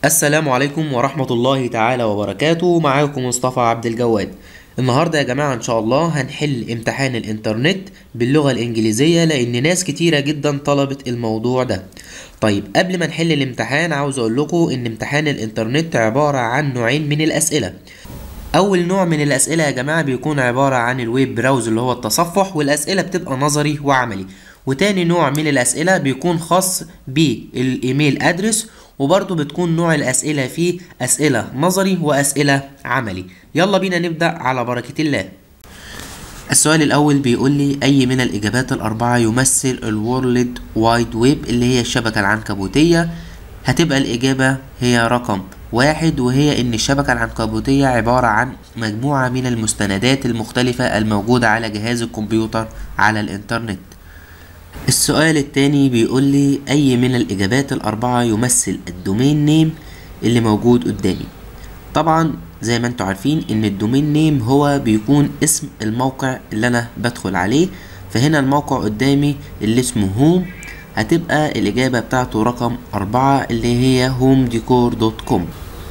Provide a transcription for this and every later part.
السلام عليكم ورحمة الله تعالى وبركاته معاكم مصطفى عبد الجواد النهاردة يا جماعة إن شاء الله هنحل امتحان الإنترنت باللغة الإنجليزية لأن ناس كتيرة جدا طلبت الموضوع ده طيب قبل ما نحل الامتحان عاوز أقول لكم إن امتحان الإنترنت عبارة عن نوعين من الأسئلة أول نوع من الأسئلة يا جماعة بيكون عبارة عن الويب براوز اللي هو التصفح والأسئلة بتبقى نظري وعملي وتاني نوع من الأسئلة بيكون خاص بالإيميل أدرس وبرضه بتكون نوع الأسئلة فيه أسئلة نظري وأسئلة عملي يلا بينا نبدأ على بركة الله السؤال الأول بيقول لي أي من الإجابات الأربعة يمثل الورلد وايد ويب اللي هي الشبكة العنكبوتية هتبقى الإجابة هي رقم واحد وهي إن الشبكة العنكبوتية عبارة عن مجموعة من المستندات المختلفة الموجودة على جهاز الكمبيوتر على الإنترنت السؤال التاني بيقول لي أي من الإجابات الأربعة يمثل الدومين نيم اللي موجود قدامي طبعا زي ما انتوا عارفين ان الدومين نيم هو بيكون اسم الموقع اللي انا بدخل عليه فهنا الموقع قدامي اللي اسمه هوم هتبقى الإجابة بتاعته رقم أربعة اللي هي homedecor.com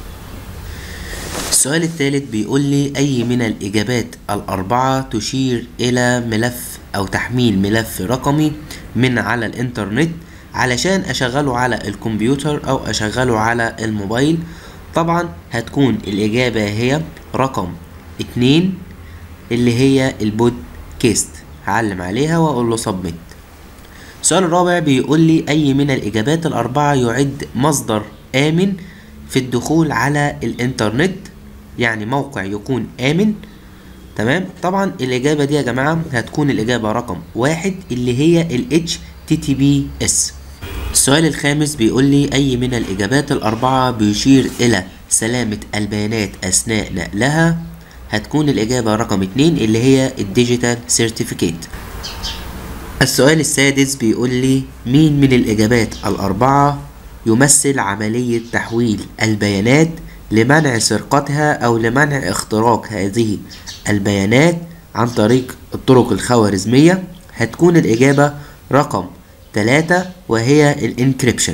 السؤال الثالث بيقول لي أي من الإجابات الأربعة تشير إلى ملف أو تحميل ملف رقمي من على الإنترنت علشان أشغله على الكمبيوتر أو أشغله على الموبايل طبعا هتكون الإجابة هي رقم اتنين اللي هي البودكاست هعلم عليها وأقول له سبميت السؤال الرابع بيقول لي أي من الإجابات الأربعة يعد مصدر آمن في الدخول على الإنترنت يعني موقع يكون آمن تمام طبعا الإجابة دي يا جماعة هتكون الإجابة رقم واحد اللي هي ال HTTPS السؤال الخامس بيقول لي أي من الإجابات الأربعة بيشير إلى سلامة البيانات أثناء نقلها هتكون الإجابة رقم اتنين اللي هي الديجيتال سيرتيفيكيت السؤال السادس بيقول لي مين من الإجابات الأربعة يمثل عملية تحويل البيانات لمنع سرقتها أو لمنع اختراق هذه البيانات عن طريق الطرق الخوارزمية هتكون الإجابة رقم ثلاثة وهي الانكريبشن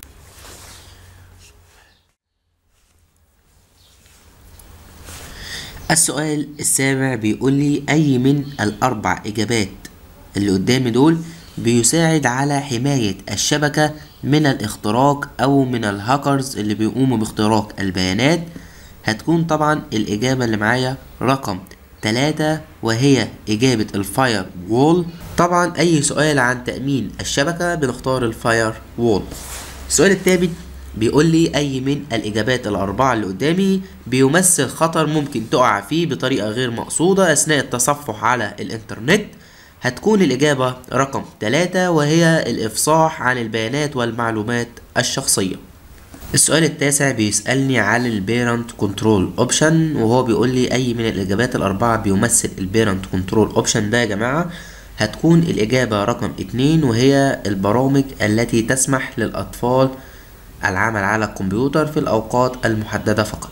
السؤال السابع بيقول لي أي من الأربع إجابات اللي قدامي دول بيساعد على حماية الشبكة من الاختراق أو من الهاكرز اللي بيقوموا باختراق البيانات هتكون طبعا الإجابة اللي معايا رقم تلاتة وهي إجابة الفاير وول طبعا أي سؤال عن تأمين الشبكة بنختار الفاير وول السؤال التالت بيقول لي أي من الإجابات الأربعة اللي قدامي بيمثل خطر ممكن تقع فيه بطريقة غير مقصودة أثناء التصفح على الإنترنت هتكون الإجابة رقم ثلاثة وهي الإفصاح عن البيانات والمعلومات الشخصية السؤال التاسع بيسألني عن البيرنت كنترول اوبشن وهو بيقول لي أي من الإجابات الأربعة بيمثل البيرنت كنترول اوبشن ده يا جماعة هتكون الإجابة رقم اتنين وهي البرامج التي تسمح للأطفال العمل على الكمبيوتر في الأوقات المحددة فقط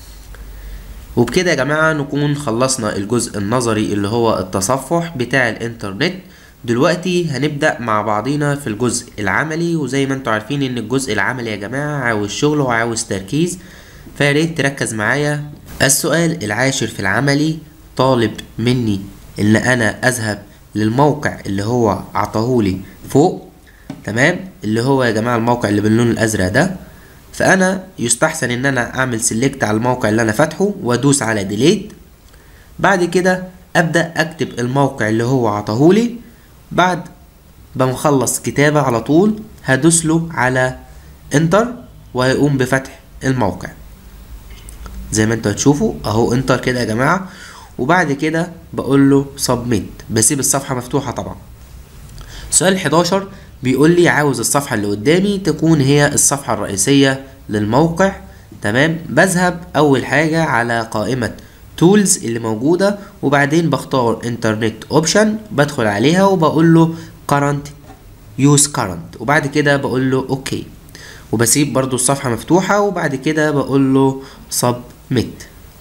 وبكده يا جماعة نكون خلصنا الجزء النظري اللي هو التصفح بتاع الانترنت دلوقتي هنبدأ مع بعضينا في الجزء العملي وزي ما انتوا عارفين ان الجزء العملي يا جماعة عاوز شغل وعاوز تركيز فياريت تركز معايا السؤال العاشر في العملي طالب مني ان انا اذهب للموقع اللي هو عطاهولي فوق تمام اللي هو يا جماعة الموقع اللي باللون الازرق ده فانا يستحسن ان انا اعمل سيلكت على الموقع اللي انا فاتحه وادوس على ديليت بعد كده ابدا اكتب الموقع اللي هو عطاهولي بعد بمخلص كتابة على طول هدوس له على انتر وهيقوم بفتح الموقع زي ما انتوا هتشوفوا اهو انتر كده يا جماعة وبعد كده بقول له سبميت بسيب الصفحة مفتوحة طبعا سؤال 11 بيقول لي عاوز الصفحة اللي قدامي تكون هي الصفحة الرئيسية للموقع تمام بذهب أول حاجة على قائمة تولز اللي موجودة وبعدين بختار انترنت اوبشن بدخل عليها وبقول له current use current وبعد كده بقول له اوكي وبسيب برضو الصفحة مفتوحة وبعد كده بقول له submit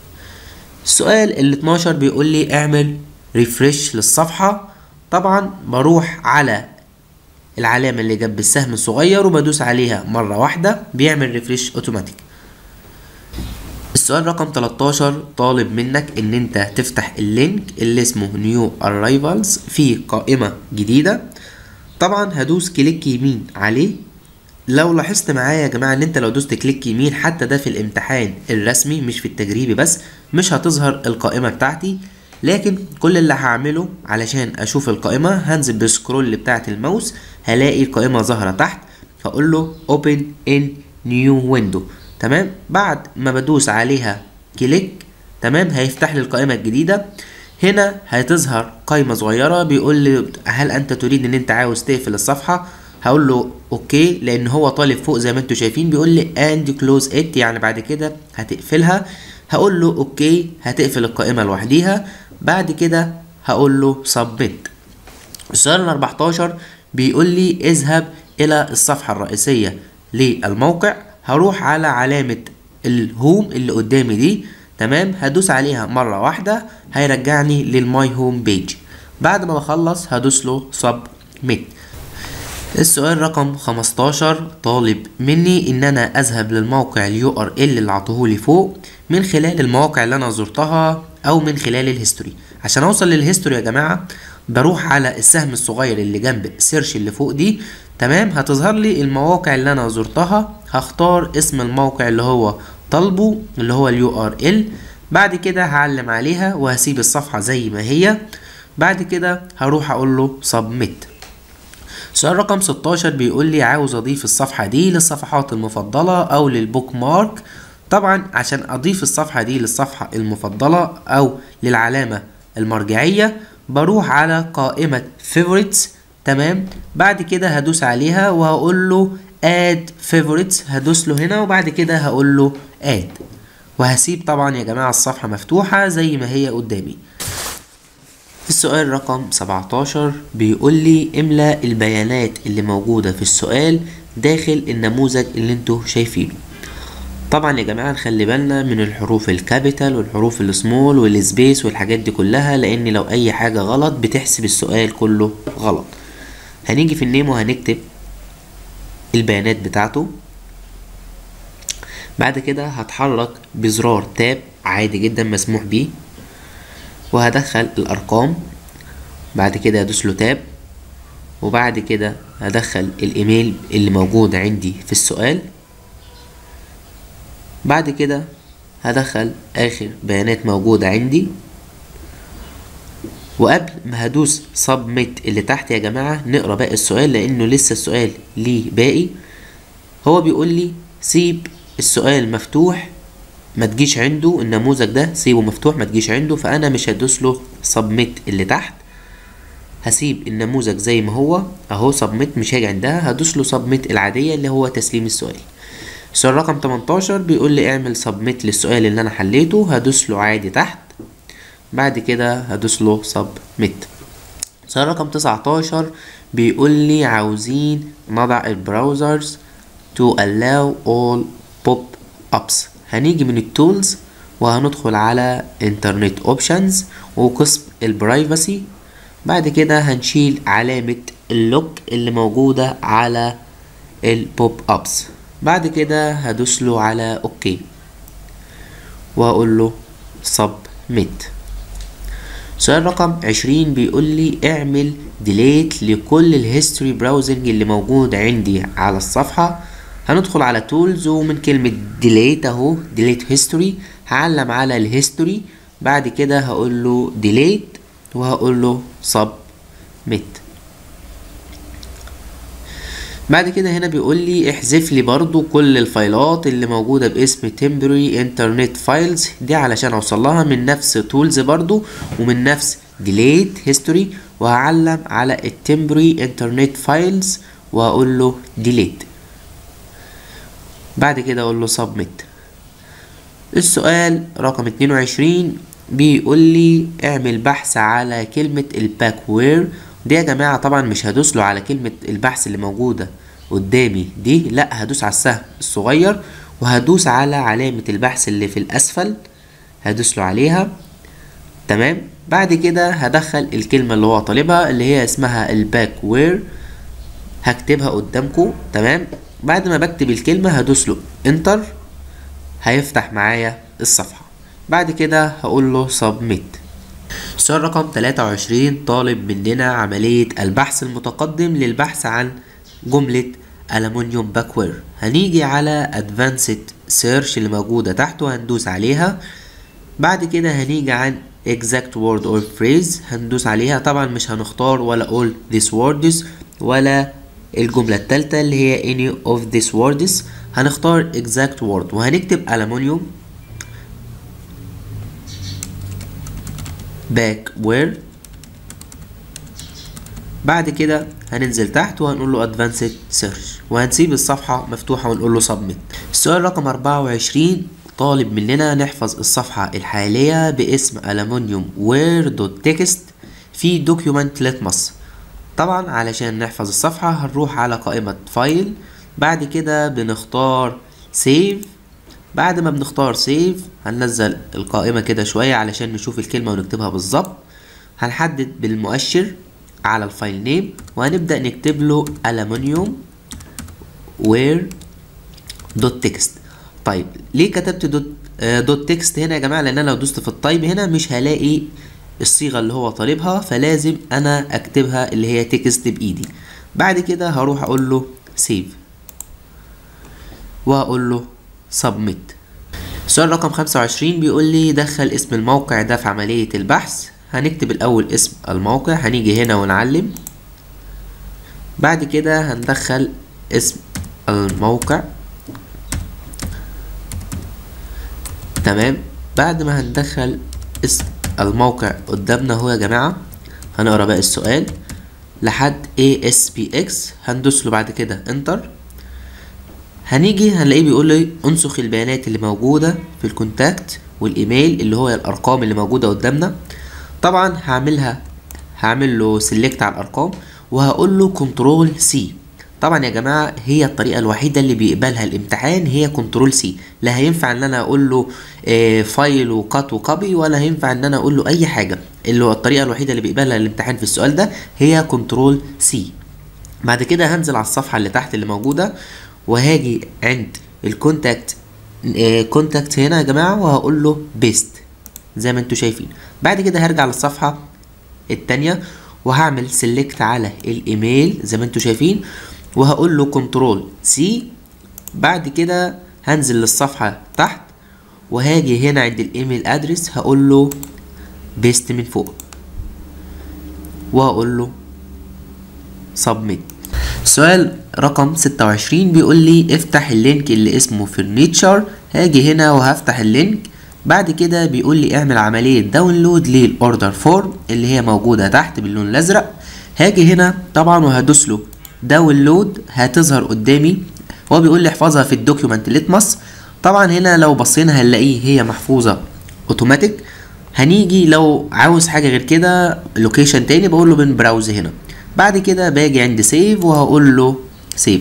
السؤال ال 12 بيقول لي اعمل ريفرش للصفحة طبعا بروح على العلامة اللي جنب السهم الصغير وبدوس عليها مرة واحدة بيعمل ريفريش اوتوماتيك السؤال رقم 13 طالب منك ان انت تفتح اللينك اللي اسمه نيو ارايفلز في قائمة جديدة طبعا هدوس كليك يمين عليه لو لاحظت معايا يا جماعة ان انت لو دوست كليك يمين حتى ده في الامتحان الرسمي مش في التجريبي بس مش هتظهر القائمة بتاعتي لكن كل اللي هعمله علشان اشوف القائمة هنزل بالسكرول بتاعة الماوس هلاقي القائمة ظاهرة تحت هقول له open in new window تمام بعد ما بدوس عليها كليك تمام هيفتح لي القائمة الجديدة هنا هتظهر قائمة صغيرة بيقول لي هل انت تريد ان انت عاوز تقفل الصفحة هقول له اوكي لان هو طالب فوق زي ما انتم شايفين بيقول لي اند كلوز ات يعني بعد كده هتقفلها هقول له اوكي هتقفل القائمة لوحديها بعد كده هقول له سبميت السؤال ال 14 بيقول لي اذهب الى الصفحة الرئيسية للموقع هروح على علامة الهوم اللي قدامي دي تمام هدوس عليها مرة واحدة هيرجعني للماي هوم بيج بعد ما بخلص هدوس له سبميت السؤال رقم 15 طالب مني ان انا اذهب للموقع اليو ار ال اللي عطوهولي فوق من خلال المواقع اللي انا زرتها او من خلال الهيستوري عشان اوصل للهيستوري يا جماعه بروح على السهم الصغير اللي جنب السيرش اللي فوق دي تمام هتظهر لي المواقع اللي انا زرتها هختار اسم الموقع اللي هو طالبه اللي هو اليو ار ال بعد كده هعلم عليها وهسيب الصفحه زي ما هي بعد كده هروح اقول له سبميت سؤال رقم 16 بيقول لي عاوز اضيف الصفحة دي للصفحات المفضلة او للبوك مارك طبعا عشان اضيف الصفحة دي للصفحة المفضلة او للعلامة المرجعية بروح على قائمة favorites تمام بعد كده هدوس عليها وهقول له add favorites هدوس له هنا وبعد كده هقول له add وهسيب طبعا يا جماعة الصفحة مفتوحة زي ما هي قدامي السؤال رقم 17 بيقول لي املأ البيانات اللي موجودة في السؤال داخل النموذج اللي انتوا شايفينه طبعا يا جماعة نخلي بالنا من الحروف الكابيتال والحروف السمول والسبيس والحاجات دي كلها لان لو اي حاجة غلط بتحسب السؤال كله غلط هنيجي في النيم وهنكتب البيانات بتاعته بعد كده هتحرك بزرار تاب عادي جدا مسموح بيه وهدخل الارقام بعد كده هدوس له تاب وبعد كده هدخل الايميل اللي موجود عندي في السؤال بعد كده هدخل اخر بيانات موجودة عندي وقبل ما هدوس سبميت اللي تحت يا جماعة نقرا باقي السؤال لانه لسه السؤال ليه باقي هو بيقول لي سيب السؤال مفتوح ما تجيش عنده النموذج ده سيبه مفتوح ما تجيش عنده فانا مش هدوس له سبميت اللي تحت هسيب النموذج زي ما هو اهو سبميت مش هاجي عندها هدوس له سبميت العاديه اللي هو تسليم السؤال السؤال رقم 18 بيقول لي اعمل سبميت للسؤال اللي انا حليته هدوس له عادي تحت بعد كده هدوس له سبميت السؤال رقم 19 بيقول لي عاوزين نضع البراوزرز to allow all pop ups هنيجي من التولز وهندخل على انترنت اوبشنز وقسم البرايفسي بعد كده هنشيل علامة اللوك اللي موجودة على البوب ابس بعد كده هدوس له على اوكي وهقول له سبميت سؤال رقم عشرين بيقول لي اعمل ديليت لكل الهيستوري براوزنج اللي موجود عندي على الصفحة هندخل على تولز ومن كلمة ديليت اهو ديليت هيستوري هعلم على الهيستوري بعد كده هقول له ديليت وهقول له سبميت بعد كده هنا بيقول لي احذف لي برضو كل الفايلات اللي موجودة باسم temporary internet files دي علشان اوصل لها من نفس تولز برضو ومن نفس delete history وهعلم على temporary internet files وهقول له delete بعد كده اقول له submit السؤال رقم 22 بيقول لي اعمل بحث على كلمة الباكوير دي يا جماعة طبعا مش هدوس له على كلمة البحث اللي موجودة قدامي دي لا هدوس على السهم الصغير وهدوس على علامة البحث اللي في الأسفل هدوس له عليها تمام بعد كده هدخل الكلمة اللي هو طالبها اللي هي اسمها الباكوير هكتبها قدامكم تمام بعد ما بكتب الكلمة هدوس له انتر هيفتح معايا الصفحة بعد كده هقول له submit السؤال رقم 23 طالب مننا عملية البحث المتقدم للبحث عن جملة ألمنيوم باكوير هنيجي على advanced search اللي موجودة تحته هندوس عليها بعد كده هنيجي عن exact word or phrase هندوس عليها طبعا مش هنختار ولا all these words ولا الجملة التالتة اللي هي any of these words هنختار exact word وهنكتب ألمنيوم backward بعد كده هننزل تحت وهنقول له advanced search وهنسيب الصفحة مفتوحة ونقول له submit السؤال رقم 24 طالب مننا نحفظ الصفحة الحالية باسم ألمنيوم where.txt في دوكيومنت لتمس طبعا علشان نحفظ الصفحة هنروح على قائمة فايل بعد كده بنختار سيف بعد ما بنختار سيف هننزل القائمة كده شوية علشان نشوف الكلمة ونكتبها بالظبط هنحدد بالمؤشر على الفايل نيم وهنبدأ نكتب له ألمنيوم وير دوت تكست طيب ليه كتبت دوت آه دوت تكست هنا يا جماعة لأن أنا لو دوست في التايب هنا مش هلاقي الصيغة اللي هو طالبها فلازم أنا أكتبها اللي هي تكست بإيدي بعد كده هروح أقول له سيف وهقول له submit السؤال رقم 25 بيقول لي دخل اسم الموقع ده في عملية البحث هنكتب الأول اسم الموقع هنيجي هنا ونعلم بعد كده هندخل اسم الموقع تمام بعد ما هندخل اسم الموقع قدامنا اهو يا جماعة هنقرا بقى السؤال لحد ASPX هندوس له بعد كده انتر هنيجي هنلاقيه بيقول لي انسخ البيانات اللي موجودة في الكونتاكت والايميل اللي هو الارقام اللي موجودة قدامنا طبعا هعملها هعمل له سيلكت على الارقام وهقول له كنترول سي طبعا يا جماعه هي الطريقه الوحيده اللي بيقبلها الامتحان هي كنترول سي لا هينفع ان انا اقول له آه فايل وكات وكوبي ولا هينفع ان انا اقول له اي حاجه اللي هو الطريقه الوحيده اللي بيقبلها الامتحان في السؤال ده هي كنترول سي بعد كده هنزل على الصفحه اللي تحت اللي موجوده وهاجي عند الكونتاكت آه كونتاكت هنا يا جماعه وهقول له بيست زي ما انتوا شايفين بعد كده هرجع للصفحة التانية وهعمل سيلكت على الايميل زي ما انتوا شايفين وهقول له كنترول سي بعد كده هنزل للصفحة تحت وهاجي هنا عند الايميل ادرس هقول له بيست من فوق وهقول له سبميت سؤال رقم ستة وعشرين بيقول لي افتح اللينك اللي اسمه فرنيتشر هاجي هنا وهفتح اللينك بعد كده بيقول لي اعمل عملية داونلود للاوردر فورم اللي هي موجودة تحت باللون الازرق هاجي هنا طبعا وهدوس له داونلود هتظهر قدامي هو بيقول لي احفظها في الدوكيومنت ليتمس طبعا هنا لو بصينا هنلاقيه هي محفوظة اوتوماتيك هنيجي لو عاوز حاجة غير كده لوكيشن تاني بقول له من براوز هنا بعد كده باجي عند سيف وهقول له سيف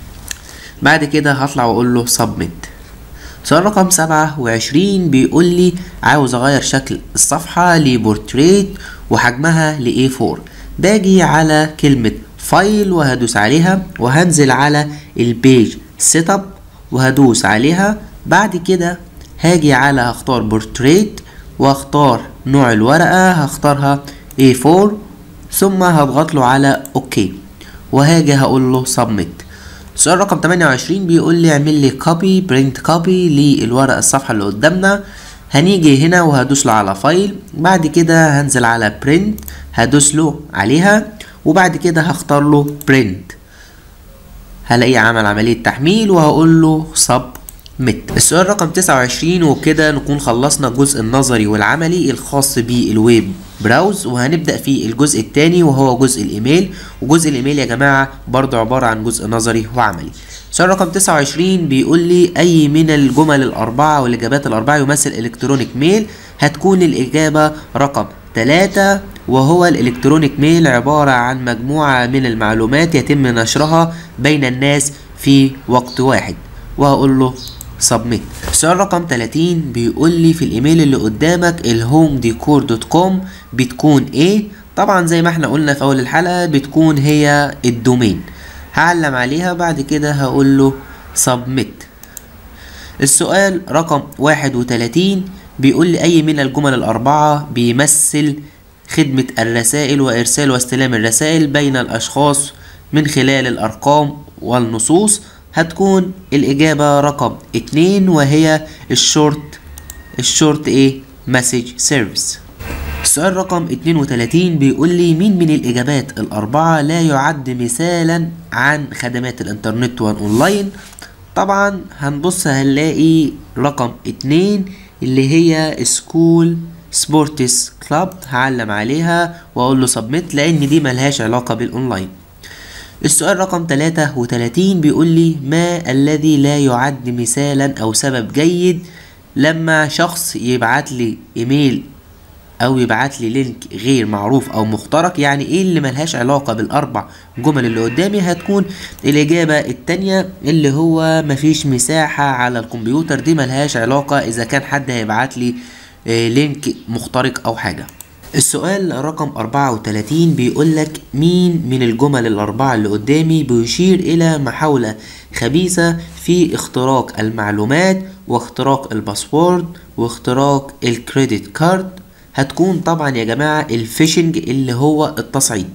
بعد كده هطلع واقول له سبميت سؤال رقم سبعة وعشرين بيقول لي عاوز اغير شكل الصفحة لبورتريت وحجمها ل A4 باجي على كلمة فايل وهدوس عليها وهنزل على البيج سيت اب وهدوس عليها بعد كده هاجي على هختار بورتريت واختار نوع الورقة هختارها A4 ثم هضغط له على اوكي وهاجي هقول له سبميت سؤال رقم 28 بيقول لي اعمل لي كوبي برنت كوبي للورقة الصفحة اللي قدامنا هنيجي هنا وهدوس له على فايل بعد كده هنزل على برنت هدوس له عليها وبعد كده هختار له برنت هلاقيه عمل عملية تحميل وهقول له سب مت السؤال رقم 29 وبكده نكون خلصنا الجزء النظري والعملي الخاص بالويب براوز وهنبدأ في الجزء الثاني وهو جزء الايميل وجزء الايميل يا جماعة برضو عبارة عن جزء نظري وعملي سؤال رقم 29 بيقول لي اي من الجمل الاربعة والاجابات الاربعة يمثل الكترونيك ميل هتكون الاجابة رقم 3 وهو الالكترونيك ميل عبارة عن مجموعة من المعلومات يتم نشرها بين الناس في وقت واحد وهقول له سبميت السؤال رقم 30 بيقول لي في الايميل اللي قدامك الهوم ديكور دوت كوم بتكون ايه طبعا زي ما احنا قلنا في اول الحلقه بتكون هي الدومين هعلم عليها بعد كده هقول له سبميت السؤال رقم واحد وتلاتين بيقول لي أي من الجمل الأربعة بيمثل خدمة الرسائل وإرسال واستلام الرسائل بين الأشخاص من خلال الأرقام والنصوص هتكون الإجابة رقم اتنين وهي الشورت الشورت ايه مسج سيرفيس السؤال رقم 32 بيقول لي مين من الإجابات الأربعة لا يعد مثالا عن خدمات الإنترنت والأونلاين طبعا هنبص هنلاقي رقم اتنين اللي هي سكول سبورتس كلاب هعلم عليها واقول له سبميت لان دي ملهاش علاقة بالاونلاين السؤال رقم 33 بيقول لي ما الذي لا يعد مثالا او سبب جيد لما شخص يبعت لي ايميل او يبعت لي لينك غير معروف او مخترق يعني ايه اللي ملهاش علاقة بالاربع جمل اللي قدامي هتكون الاجابة التانية اللي هو مفيش مساحة على الكمبيوتر دي ملهاش علاقة اذا كان حد هيبعت لي آه، لينك مخترق او حاجة السؤال رقم 34 بيقول لك مين من الجمل الأربعة اللي قدامي بيشير إلى محاولة خبيثة في اختراق المعلومات واختراق الباسورد واختراق الكريدت كارد هتكون طبعا يا جماعة الفيشنج اللي هو التصعيد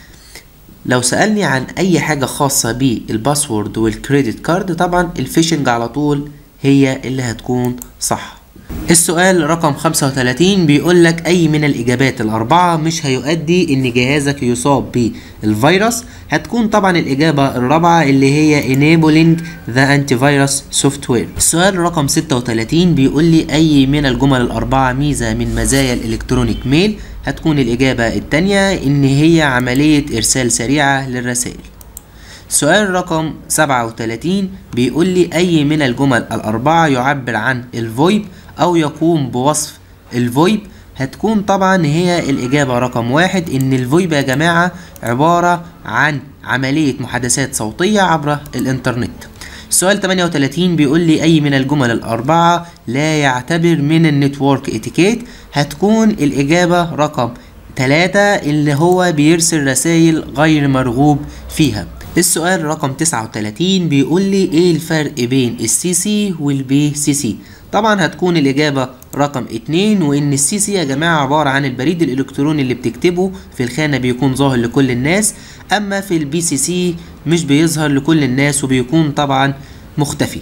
لو سألني عن أي حاجة خاصة بالباسورد والكريدت كارد طبعا الفيشنج على طول هي اللي هتكون صح السؤال رقم 35 بيقول لك أي من الإجابات الأربعة مش هيؤدي إن جهازك يصاب بالفيروس هتكون طبعا الإجابة الرابعة اللي هي enabling the antivirus software السؤال رقم 36 بيقول لي أي من الجمل الأربعة ميزة من مزايا الإلكترونيك ميل هتكون الإجابة التانية إن هي عملية إرسال سريعة للرسائل سؤال رقم 37 بيقول لي أي من الجمل الأربعة يعبر عن الفويب أو يقوم بوصف الفويب هتكون طبعا هي الإجابة رقم واحد إن الفويب يا جماعة عبارة عن عملية محادثات صوتية عبر الإنترنت سؤال 38 بيقول لي أي من الجمل الأربعة لا يعتبر من النتورك اتيكيت هتكون الإجابة رقم تلاتة اللي هو بيرسل رسائل غير مرغوب فيها السؤال رقم 39 بيقول لي ايه الفرق بين السي سي والبي سي سي طبعا هتكون الإجابة رقم اتنين وإن السي سي يا جماعة عبارة عن البريد الإلكتروني اللي بتكتبه في الخانة بيكون ظاهر لكل الناس أما في البي سي سي مش بيظهر لكل الناس وبيكون طبعا مختفي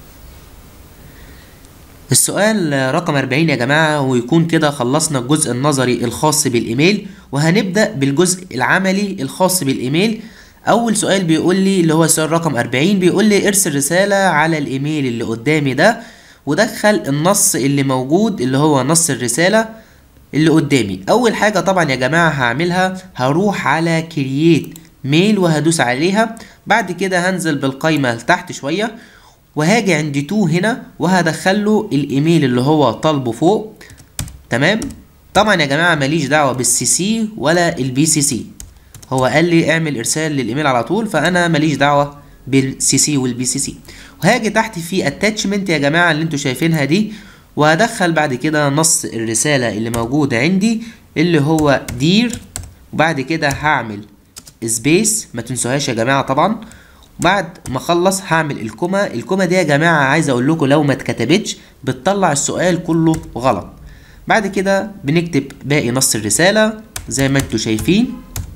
السؤال رقم 40 يا جماعة ويكون كده خلصنا الجزء النظري الخاص بالإيميل وهنبدأ بالجزء العملي الخاص بالإيميل أول سؤال بيقول لي اللي هو السؤال رقم 40 بيقول لي ارسل رسالة على الإيميل اللي قدامي ده ودخل النص اللي موجود اللي هو نص الرسالة اللي قدامي أول حاجة طبعا يا جماعة هعملها هروح على كرييت ميل وهدوس عليها بعد كده هنزل بالقايمة لتحت شوية وهاجي عند تو هنا وهدخله الايميل اللي هو طالبه فوق تمام طبعا يا جماعه ماليش دعوه بالسي سي ولا البي سي سي هو قال لي اعمل ارسال للايميل على طول فانا ماليش دعوه بالسي سي والبي سي سي وهاجي تحت في اتاتشمنت يا جماعه اللي انتوا شايفينها دي وهدخل بعد كده نص الرساله اللي موجوده عندي اللي هو دير وبعد كده هعمل سبيس ما تنسوهاش يا جماعه طبعا بعد ما اخلص هعمل الكوما الكوما دي يا جماعه عايز اقول لكم لو ما اتكتبتش بتطلع السؤال كله غلط بعد كده بنكتب باقي نص الرساله زي ما انتوا شايفين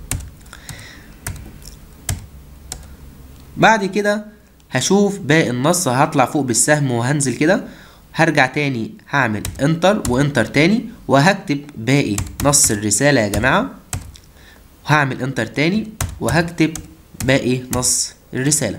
بعد كده هشوف باقي النص هطلع فوق بالسهم وهنزل كده هرجع تاني هعمل انتر وانتر تاني وهكتب باقي نص الرساله يا جماعه وهعمل انتر تاني وهكتب باقي نص الرسالة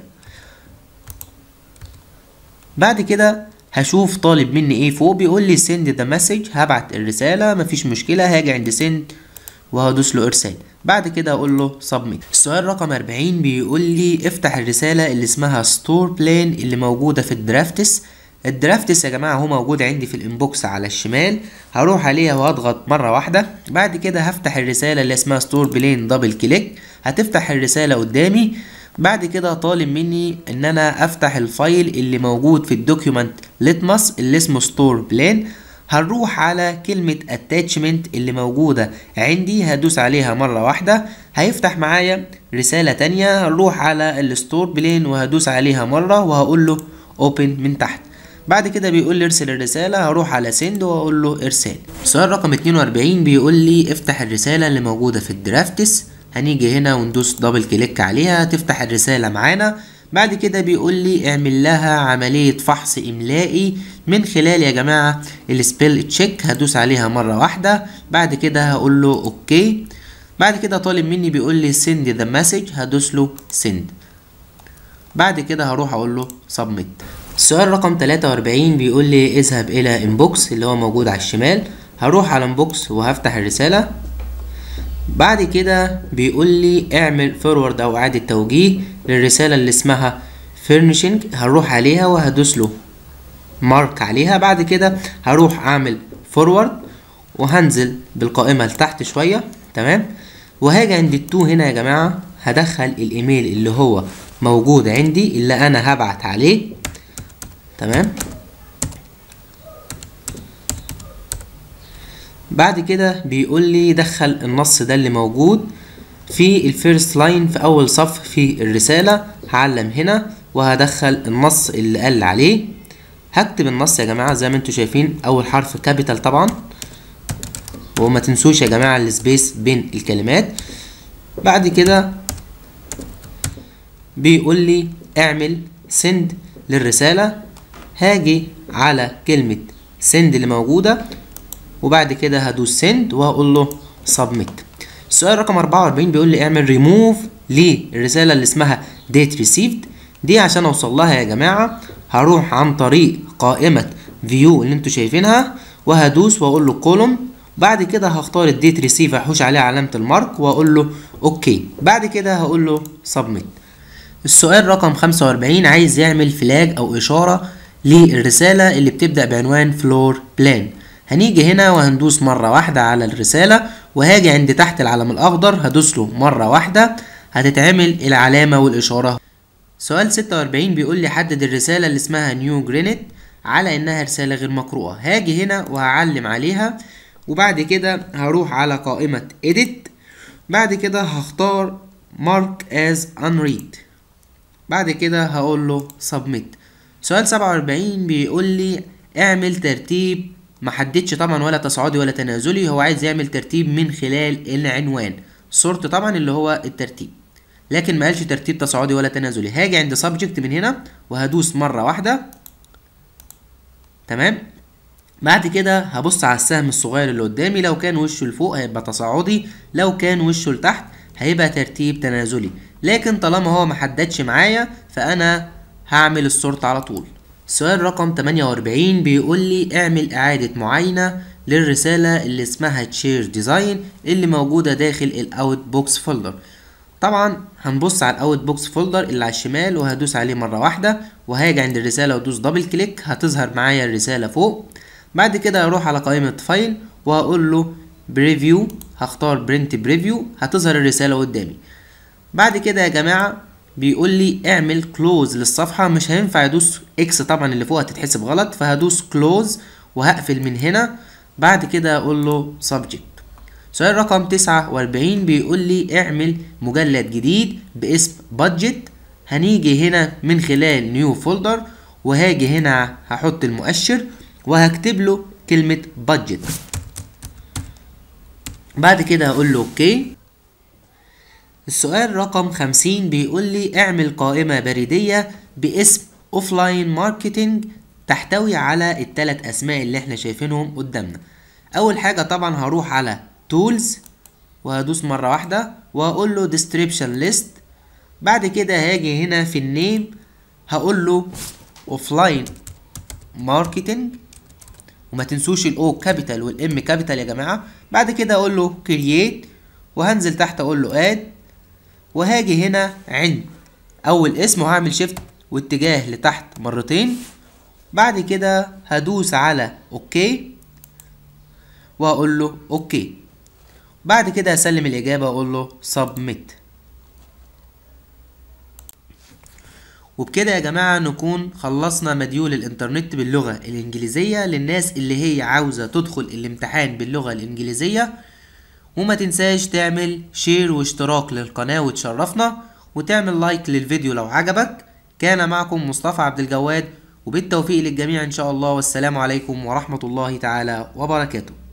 بعد كده هشوف طالب مني ايه فوق بيقول لي send the message هبعت الرسالة مفيش مشكلة هاجي عند send وهدوس له ارسال بعد كده اقول له submit السؤال رقم 40 بيقول لي افتح الرسالة اللي اسمها store plan اللي موجودة في الدرافتس الدرافتس يا جماعة هو موجود عندي في الانبوكس على الشمال هروح عليها وهضغط مرة واحدة بعد كده هفتح الرسالة اللي اسمها ستور بلين دبل كليك هتفتح الرسالة قدامي بعد كده طالب مني ان انا افتح الفايل اللي موجود في الدوكيومنت ليتمس اللي اسمه ستور بلان هنروح على كلمة attachment اللي موجودة عندي هدوس عليها مرة واحدة هيفتح معايا رسالة تانية هنروح على الستور بلين وهدوس عليها مرة وهقول له open من تحت بعد كده بيقول لي ارسل الرسالة هروح على سند واقول له ارسال السؤال رقم 42 بيقول لي افتح الرسالة اللي موجودة في الدرافتس هنيجي هنا وندوس دبل كليك عليها تفتح الرسالة معانا بعد كده بيقول لي اعمل لها عملية فحص إملائي من خلال يا جماعة السبيل تشيك هدوس عليها مرة واحدة بعد كده هقول له اوكي بعد كده طالب مني بيقول لي send the message هدوس له send بعد كده هروح اقول له submit السؤال رقم 43 بيقول لي اذهب الى inbox اللي هو موجود على الشمال هروح على inbox وهفتح الرسالة بعد كده بيقول لي اعمل فورورد او اعادة توجيه للرسالة اللي اسمها furnishing هروح عليها وهدوس له مارك عليها بعد كده هروح اعمل فورورد وهنزل بالقائمة لتحت شوية تمام وهاجي عند التو هنا يا جماعة هدخل الايميل اللي هو موجود عندي اللي انا هبعت عليه تمام بعد كده بيقول لي دخل النص ده اللي موجود في الفيرست لاين في اول صف في الرسالة هعلم هنا وهدخل النص اللي قال عليه هكتب النص يا جماعة زي ما انتوا شايفين اول حرف كابيتال طبعا وما تنسوش يا جماعة السبيس بين الكلمات بعد كده بيقول لي اعمل سند للرسالة هاجي على كلمة سند اللي موجودة وبعد كده هدوس سند وهقول له سبميت السؤال رقم 44 بيقول لي اعمل ريموف للرسالة اللي اسمها ديت ريسيفد دي عشان اوصل لها يا جماعة هروح عن طريق قائمة فيو اللي انتوا شايفينها وهدوس واقول له كولوم بعد كده هختار الديت ريسيف احوش عليه علامة المارك واقول له اوكي بعد كده هقول له سبميت السؤال رقم 45 عايز يعمل فلاج او اشارة للرسالة اللي بتبدأ بعنوان فلور بلان هنيجي هنا وهندوس مرة واحدة على الرسالة وهاجي عند تحت العلم الأخضر هدوس له مرة واحدة هتتعمل العلامة والإشارة سؤال 46 بيقول لي حدد الرسالة اللي اسمها نيو جرينت على إنها رسالة غير مقروءة هاجي هنا وهعلم عليها وبعد كده هروح على قائمة edit بعد كده هختار mark as unread بعد كده هقول له submit سؤال 47 بيقول لي اعمل ترتيب محددش طبعا ولا تصاعدي ولا تنازلي هو عايز يعمل ترتيب من خلال العنوان صورت طبعا اللي هو الترتيب لكن ما قالش ترتيب تصاعدي ولا تنازلي هاجي عند subject من هنا وهدوس مرة واحدة تمام بعد كده هبص على السهم الصغير اللي قدامي لو كان وشه لفوق هيبقى تصاعدي لو كان وشه لتحت هيبقى ترتيب تنازلي لكن طالما هو محددش معايا فانا هعمل السورت على طول السؤال رقم 48 بيقول لي اعمل اعادة معاينة للرسالة اللي اسمها تشير ديزاين اللي موجودة داخل الاوت بوكس فولدر طبعا هنبص على الاوت بوكس فولدر اللي على الشمال وهدوس عليه مرة واحدة وهاجي عند الرسالة وادوس دبل كليك هتظهر معايا الرسالة فوق بعد كده هروح على قائمة فايل وهقول له بريفيو هختار برنت بريفيو هتظهر الرسالة قدامي بعد كده يا جماعة بيقول لي اعمل كلوز للصفحة مش هينفع ادوس اكس طبعا اللي فوق هتتحسب غلط فهدوس كلوز وهقفل من هنا بعد كده اقول له subject سؤال رقم 49 بيقول لي اعمل مجلد جديد باسم budget هنيجي هنا من خلال نيو فولدر وهاجي هنا هحط المؤشر وهكتب له كلمة budget بعد كده هقول له اوكي السؤال رقم خمسين بيقول لي اعمل قائمة بريدية باسم اوفلاين ماركتينج تحتوي على التلات اسماء اللي احنا شايفينهم قدامنا اول حاجة طبعا هروح على تولز وهدوس مرة واحدة وهقول له description list بعد كده هاجي هنا في النيم هقول له اوفلاين ماركتينج وما تنسوش الاو كابيتال والام كابيتال يا جماعة بعد كده اقول له create وهنزل تحت اقول له add وهاجي هنا عند اول اسم وهعمل شيفت واتجاه لتحت مرتين بعد كده هدوس على اوكي واقول له اوكي بعد كده هسلم الاجابه واقول له سبميت وبكده يا جماعة نكون خلصنا مديول الانترنت باللغة الانجليزية للناس اللي هي عاوزة تدخل الامتحان باللغة الانجليزية وما تنساش تعمل شير واشتراك للقناة وتشرفنا وتعمل لايك للفيديو لو عجبك كان معكم مصطفى عبد الجواد وبالتوفيق للجميع إن شاء الله والسلام عليكم ورحمة الله تعالى وبركاته